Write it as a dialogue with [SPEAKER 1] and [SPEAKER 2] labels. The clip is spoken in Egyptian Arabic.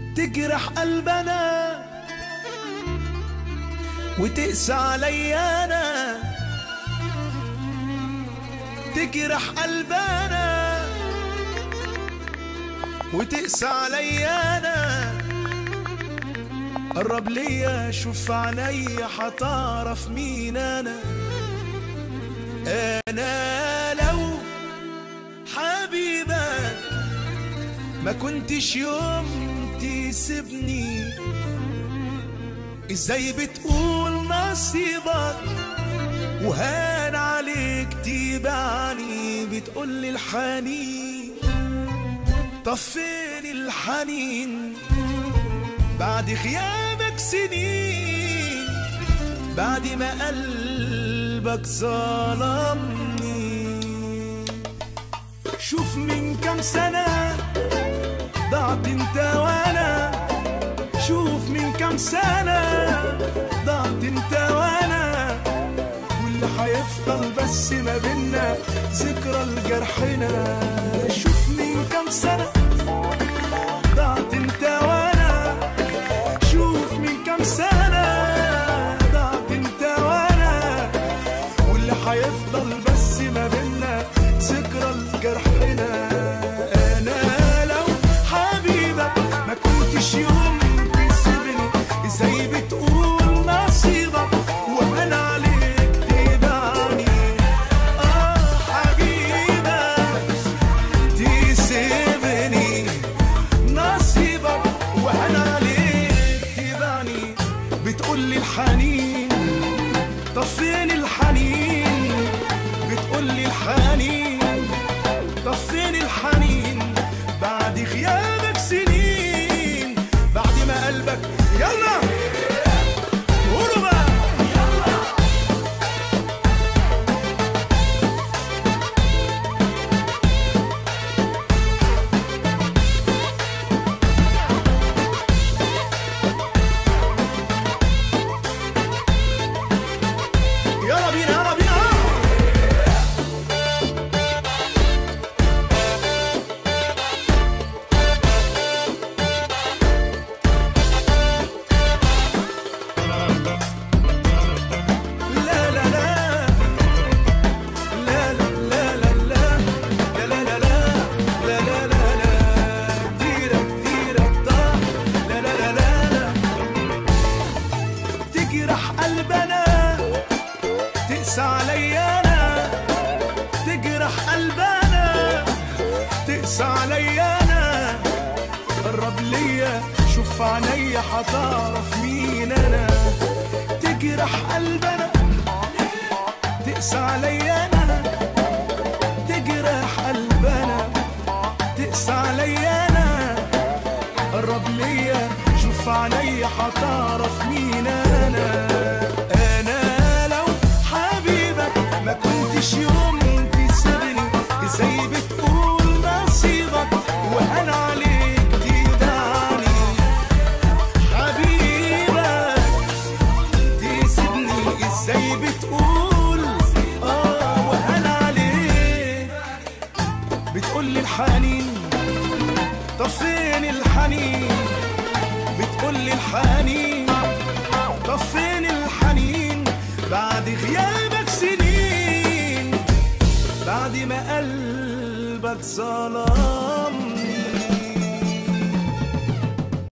[SPEAKER 1] تجرح قلبنا وتقسى عليا انا تجرح قلبنا وتقسى عليا انا قرب ليا شوف عينيا حتعرف مين انا انا لو حبيبك ما كنتش يوم تسيبني ازاي بتقول نصيبك وهان عليك تبعني بتقول الحنين طب فين الحنين بعد غيابك سنين بعد ما قلبك ظلمني شوف من كام سنة ضعت انت وانا شوف من كام سنة ضعت انت وانا واللي هيفضل بس ما بينا ذكرى لجرحنا شوف من كام سنة ضعت انت وانا شوف من كام سنة ضعت انت وانا واللي هيفضل بس ما بينا ذكرى لجرحنا انا لو حبيبك ما كنتش يوم تسيبني ازاي بتقول نصيبك وانا عليك تبعني اه حبيبك تسيبني نصيبك وانا عليك تبعني بتقول لي الحنين طب فين الحنين بتقول لي الحنين طب فين الحنين بعد غيابك سنين بعد ما قلبك يلا قولوا بقى يلا بينا يلا بينا لا لا لا لا لا لا لا لا لا لا لا لا لا لا لا ديرك ديرك طاح لا لا لا لا لا تجرح قلبنا تقسى عليا انا تجرح قلبنا تقسى عليا انا قرب ليا شوف عينيا حتعرف مين انا تجرح قلبنا تقسى عليا انا تجرح قلبنا تقسى عليا انا قرب ليا شوف عينيا حتعرف مين انا انا لو حبيبك ما كنتش يوم تسيبني ازاي بتقول نصيبك وانا عليك تدعني حبيبك تسيبني ازاي بتقول اه وانا عليك بتقول لي الحنين طب فين الحنين بتقول لي الحنين طب فين الحنين بعد غيابك سنين بعد ما قلبك ظلم